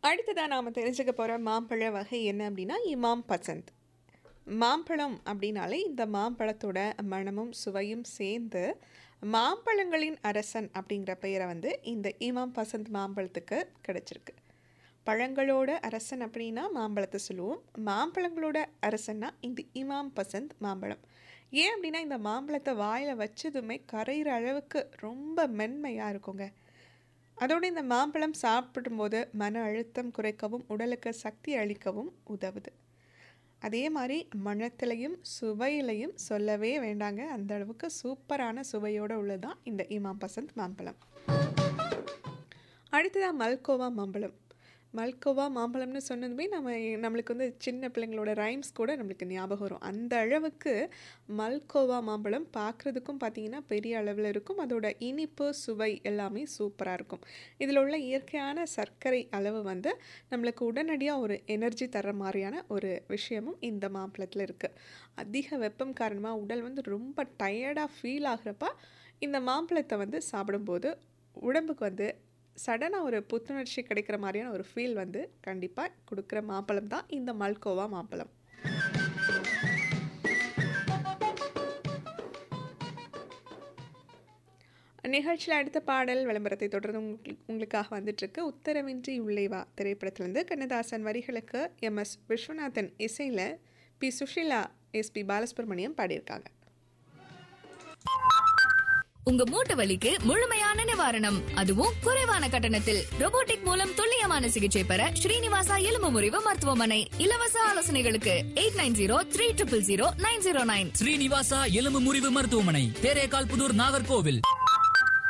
அடுத்ததாக நாம் தெரிஞ்சுக்க போகிற மாம்பழ வகை என்ன அப்படின்னா இமாம் பசந்த் மாம்பழம் அப்படின்னாலே இந்த மாம்பழத்தோட மணமும் சுவையும் சேர்ந்து மாம்பழங்களின் அரசன் அப்படிங்கிற பெயரை வந்து இந்த இமாம் பசந்த் மாம்பழத்துக்கு கிடைச்சிருக்கு பழங்களோட அரசன் அப்படின்னா மாம்பழத்தை சொல்லுவோம் மாம்பழங்களோட அரசன்னா இந்த இமாம் பசந்த் மாம்பழம் ஏன் அப்படின்னா இந்த மாம்பழத்தை வாயில் வச்சதுமே கரையிற அளவுக்கு ரொம்ப மென்மையாக இருக்குங்க அதோட இந்த மாம்பழம் சாப்பிடும்போது மன அழுத்தம் குறைக்கவும் உடலுக்கு சக்தி அளிக்கவும் உதவுது அதே மாதிரி மணத்திலையும் சுவையிலையும் சொல்லவே வேண்டாங்க அந்த அளவுக்கு சூப்பரான சுவையோடு உள்ளதான் இந்த இமாம் பசந்த் மாம்பழம் அடுத்ததாக மல்கோவா மாம்பழம் மல்கோவா மாம்பழம்னு சொன்னதுமே நம்ம நம்மளுக்கு வந்து சின்ன பிள்ளைங்களோட ரைம்ஸ் கூட நம்மளுக்கு ஞாபகம் வரும் அந்த அளவுக்கு மல்கோவா மாம்பழம் பார்க்குறதுக்கும் பார்த்தீங்கன்னா பெரிய அளவில் இருக்கும் அதோட இனிப்பு சுவை எல்லாமே சூப்பராக இருக்கும் இதில் உள்ள இயற்கையான சர்க்கரை அளவு வந்து நம்மளுக்கு உடனடியாக ஒரு எனர்ஜி தர மாதிரியான ஒரு விஷயமும் இந்த மாம்பழத்தில் இருக்குது அதிக வெப்பம் காரணமாக உடல் வந்து ரொம்ப டயர்டாக ஃபீல் ஆகிறப்ப இந்த மாம்பழத்தை வந்து சாப்பிடும்போது உடம்புக்கு வந்து சடனாக ஒரு புத்துணர்ச்சி கிடைக்கிற மாதிரியான ஒரு ஃபீல் வந்து கண்டிப்பாக கொடுக்குற மாம்பழம் தான் இந்த மல்கோவா மாம்பழம் நிகழ்ச்சியில் அடுத்த பாடல் விளம்பரத்தை தொடர்ந்து உங்களுக்கு உங்களுக்காக வந்துட்டுருக்கு உத்தரவின்றி உள்ளே வா திரைப்படத்திலேருந்து கண்ணதாசன் வரிகளுக்கு எம் எஸ் விஸ்வநாதன் இசையில் P Susheela S P Balasubrahmanyam பாடியிருக்காங்க உங்க மூட்டு வலிக்கு முழுமையான நிவாரணம் அதுவும் குறைவான கட்டணத்தில் robotic மூலம் துல்லியமான சிகிச்சை பெற ஸ்ரீனிவாசா எலும்பு முறிவு மருத்துவமனை இலவச ஆலோசனைகளுக்கு eight nine zero three triple zero nine zero nine Srinivasa எலும்பு முறிவு மருத்துவமனை தேரேகால் புதூர் நாகர்கோவில்